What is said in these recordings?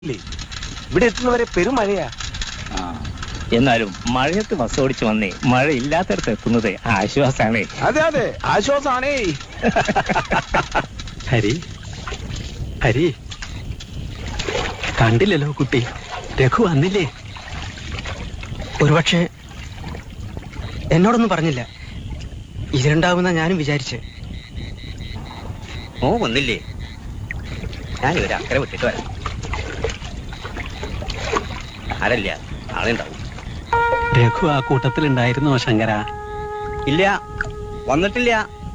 ഇല്ലേ ഇവിടെ എത്തുന്നവരെ പെരുമഴയാ ആ, എന്നാലും മഴയത്ത് ബസ് ഓടിച്ചു വന്നേ മഴ ഇല്ലാത്തടത്ത് എത്തുന്നത് ആശ്വാസാണേ അതെ അതെ ആശ്വാസാണേ ഹരി ഹരി കണ്ടില്ലല്ലോ കുട്ടി രഘു വന്നില്ലേ ഒരുപക്ഷെ എന്നോടൊന്നും പറഞ്ഞില്ല ഇതിലുണ്ടാവുന്ന ഞാനും വിചാരിച്ച് ഓ വന്നില്ലേ ഞാൻ ഒരു അക്കരെ വിട്ടിട്ട് വരാം ആരല്ല ആളെ ഉണ്ടാവും രഘു ആ കൂട്ടത്തിലുണ്ടായിരുന്നോ ശങ്കര ഇല്ല വന്നിട്ടില്ല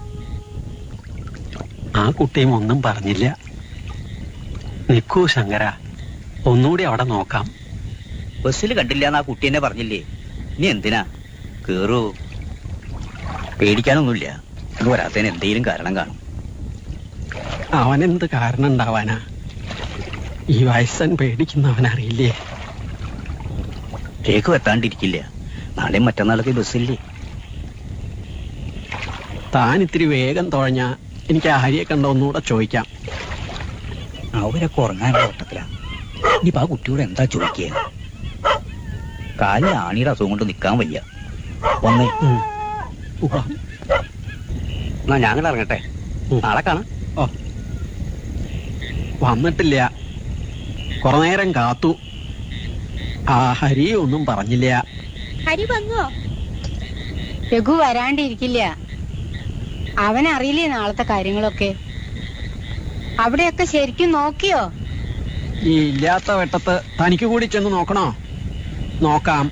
ആ കുട്ടിയും ഒന്നും പറഞ്ഞില്ല നിക്കൂ ശങ്കര ഒന്നുകൂടി അവിടെ നോക്കാം ബസ്സിൽ കണ്ടില്ല എന്ന് ആ കുട്ടി എന്നെ പറഞ്ഞില്ലേ നീ എന്തിനാ കേറൂ പേടിക്കാനൊന്നുമില്ല ഇത് വരാത്തതിന് എന്തെങ്കിലും കാരണം കാണും അവനെന്ത് കാരണം ഉണ്ടാവാനാ ഈ വയസ്സൻ പേടിക്കുന്നവനറിയില്ലേ രേഖ എത്താണ്ടിരിക്കില്ല നാളെയും മറ്റന്നാളൊക്കെ ബസ്സില്ലേ താൻ ഇത്തിരി വേഗം തുഴഞ്ഞ എനിക്ക് ഹരിയെ കണ്ട ഒന്നുകൂടെ ചോദിക്കാം അവരൊക്കെ ഉറങ്ങാനുള്ള ഓട്ടത്തിലാ ഇനിയിപ്പോ ആ കുട്ടിയോട് എന്താ ചോദിക്കുക കാലിൽ ആണിയുടെ അസുഖം കൊണ്ട് നിക്കാൻ വയ്യ ഒന്നേ ഉം. ഉവ്വ. എന്നാ ഞാൻ അങ്ങട് ഇറങ്ങട്ടെ ഉം. നാളെ കാണാം ഓ വന്നിട്ടില്ല കുറെ നേരം കാത്തു ആ ഹരി ഒന്നും പറഞ്ഞില്ല ഹരി വന്നോ രഘു വരാണ്ടിരിക്കില്ല അവനറിയില്ലേ നാളത്തെ കാര്യങ്ങളൊക്കെ അവിടെയൊക്കെ ശരിക്കും നോക്കിയോ ഈ ഇല്ലാത്ത വെട്ടത്ത് തനിക്ക് കൂടി ചെന്ന് നോക്കണോ നോക്കാം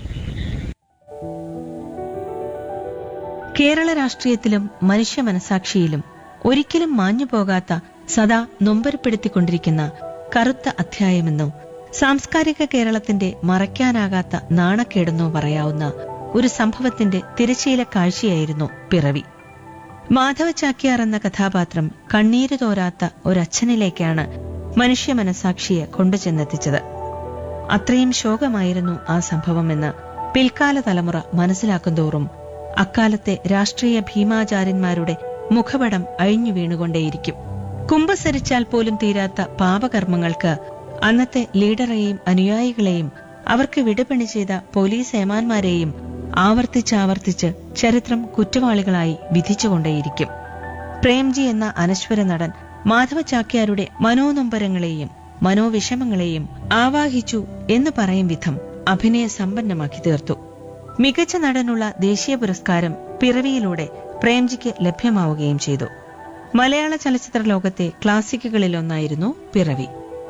കേരള രാഷ്ട്രീയത്തിലും മനുഷ്യ മനസാക്ഷിയിലും ഒരിക്കലും മാഞ്ഞു പോകാത്ത സദാ നൊമ്പരപ്പെടുത്തിക്കൊണ്ടിരിക്കുന്ന കറുത്ത അധ്യായമെന്നോ സാംസ്കാരിക കേരളത്തിന്റെ മറയ്ക്കാനാകാത്ത നാണക്കേടെന്നോ പറയാവുന്ന ഒരു സംഭവത്തിന്റെ തിരശീല കാഴ്ചയായിരുന്നു പിറവി മാധവ ചാക്യാർ എന്ന കഥാപാത്രം കണ്ണീര് തോരാത്ത ഒരച്ഛനിലേക്കാണ് മനുഷ്യ മനസാക്ഷിയെ കൊണ്ടുചെന്നെത്തിച്ചത് അത്രയും ശോകമായിരുന്നു ആ സംഭവമെന്ന് പിൽക്കാല തലമുറ മനസ്സിലാക്കുന്തോറും അക്കാലത്തെ രാഷ്ട്രീയ ഭീമാചാര്യന്മാരുടെ മുഖപടം അഴിഞ്ഞു വീണുകൊണ്ടേയിരിക്കും കുമ്പസരിച്ചാൽ പോലും തീരാത്ത പാപകർമ്മങ്ങൾക്ക് അന്നത്തെ ലീഡറെയും അനുയായികളെയും അവർക്ക് വിടുപണി ചെയ്ത പോലീസ് ഏമാന്മാരെയും ആവർത്തിച്ചാവർത്തിച്ച് ചരിത്രം കുറ്റവാളികളായി വിധിച്ചുകൊണ്ടേയിരിക്കും പ്രേംജി എന്ന അനശ്വര നടൻ മാധവ ചാക്യാരുടെ മനോനൊമ്പരങ്ങളെയും മനോവിഷമങ്ങളെയും ആവാഹിച്ചു എന്ന് പറയും വിധം അഭിനയ സമ്പന്നമാക്കി തീർത്തു മികച്ച നടനുള്ള ദേശീയ പുരസ്കാരം പിറവിയിലൂടെ പ്രേംജിക്ക് ലഭ്യമാവുകയും ചെയ്തു മലയാള ചലച്ചിത്ര ലോകത്തെ ക്ലാസിക്കുകളിലൊന്നായിരുന്നു പിറവി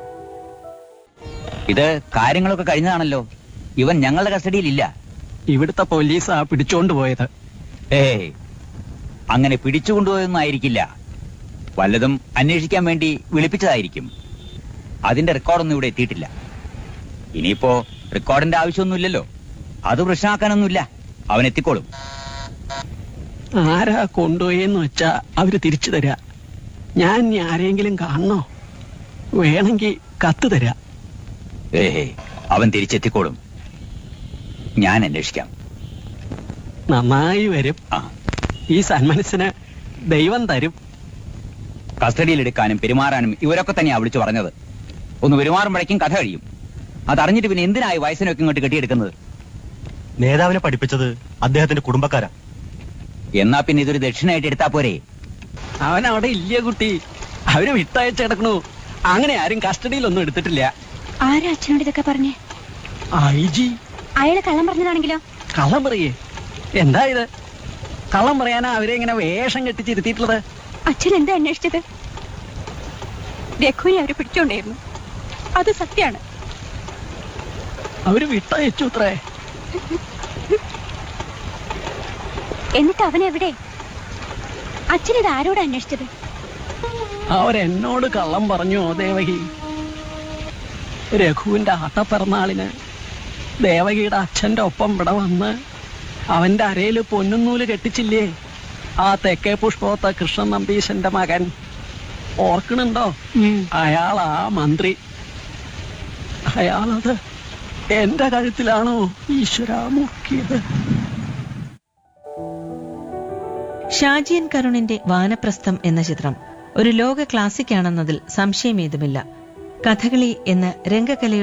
ഇത് കാര്യങ്ങളൊക്കെ കഴിഞ്ഞതാണല്ലോ ഇവൻ ഞങ്ങളുടെ കസ്റ്റഡിയിലില്ല ഇവിടുത്തെ പോലീസാ പിടിച്ചോണ്ട് പോയത് ഏയ് അങ്ങനെ പിടിച്ചുകൊണ്ടുപോയൊന്നും ആയിരിക്കില്ല വല്ലതും അന്വേഷിക്കാൻ വേണ്ടി വിളിപ്പിച്ചതായിരിക്കും അതിന്റെ റെക്കോർഡൊന്നും ഇവിടെ എത്തിയിട്ടില്ല ഇനിയിപ്പോ റെക്കോർഡിന്റെ ആവശ്യമൊന്നുമില്ലല്ലോ അത് പ്രശ്നമാക്കാനൊന്നുമില്ല അവൻ എത്തിക്കോളും ആരാ കൊണ്ടുപോയെന്ന് വെച്ചാ അവര് തിരിച്ചു തരാ ഞാൻ ഇനി ആരെങ്കിലും കാണണോ വേണമെങ്കിൽ കത്ത് തരാ ഏഹേ അവൻ തിരിച്ചെത്തിക്കോളും ഞാൻ അന്വേഷിക്കാം നന്നായി വരും ആ ഈ സന്മനസ്സിന് ദൈവം തരും കസ്റ്റഡിയിലെടുക്കാനും പെരുമാറാനും ഇവരൊക്കെ തന്നെയാ വിളിച്ചു പറഞ്ഞത് ഒന്ന് പെരുമാറുമ്പോഴേക്കും കഥ കഴിയും അതറിഞ്ഞിട്ട് പിന്നെ എന്തിനായി വയസ്സിനൊക്കെ ഇങ്ങോട്ട് കെട്ടിയെടുക്കുന്നത് നേതാവിനെ പഠിപ്പിച്ചത് അദ്ദേഹത്തിന്റെ കുടുംബക്കാരാ എന്നാ പിന്നെ ഇതൊരു ദക്ഷിണയായിട്ട് എടുത്താ പോരെ അവൻ അവിടെ ഇല്ല കുട്ടി അവര് വിട്ടയച്ച് കിടക്കണു അങ്ങനെ ആരും കസ്റ്റഡിയിലൊന്നും എടുത്തിട്ടില്ല ആരാ അച്ഛനോട് ഇതൊക്കെ പറഞ്ഞേ ഐ ജി അയാള് കള്ളം പറഞ്ഞതാണെങ്കിലോ കള്ളം പറയേ എന്താ ഇത് കള്ളം പറയാനാ അവരെ ഇങ്ങനെ വേഷം കെട്ടിച്ചിരുത്തിയിട്ടുള്ളത് അച്ഛൻ എന്താ അന്വേഷിച്ചത് രഘുവിനെ അവര് പിടിച്ചോണ്ടായിരുന്നു അത് സത്യാണ് അവര് വിട്ടയച്ചു അത്രേ എന്നിട്ട് അവൻ എവിടെ അച്ഛൻ ഇത് ആരോട് അന്വേഷിച്ചത് അവരെന്നോട് കള്ളം പറഞ്ഞു ദേവകി രഘുവിന്റെ ആട്ടപ്പിറന്നാളിന് ദേവകിയുടെ അച്ഛന്റെ ഒപ്പം ഇവിടെ വന്ന് അവന്റെ അരയില് പൊന്നുന്നൂല് കെട്ടിച്ചില്ലേ ആ തെക്കേ പുഷ്പത്തെ കൃഷ്ണൻ നമ്പീശന്റെ മകൻ ഓർക്കണുണ്ടോ അയാളാ മന്ത്രി അയാളത് എന്റെ കഴുത്തിലാണോ ഈശ്വര മുക്കിയത് ഷാജിയൻ കരുണിന്റെ വാനപ്രസ്ഥം എന്ന ചിത്രം ഒരു ലോക ക്ലാസിക്കാണെന്നതിൽ സംശയമേതുമില്ല കഥകളി എന്ന രംഗകലയുടെ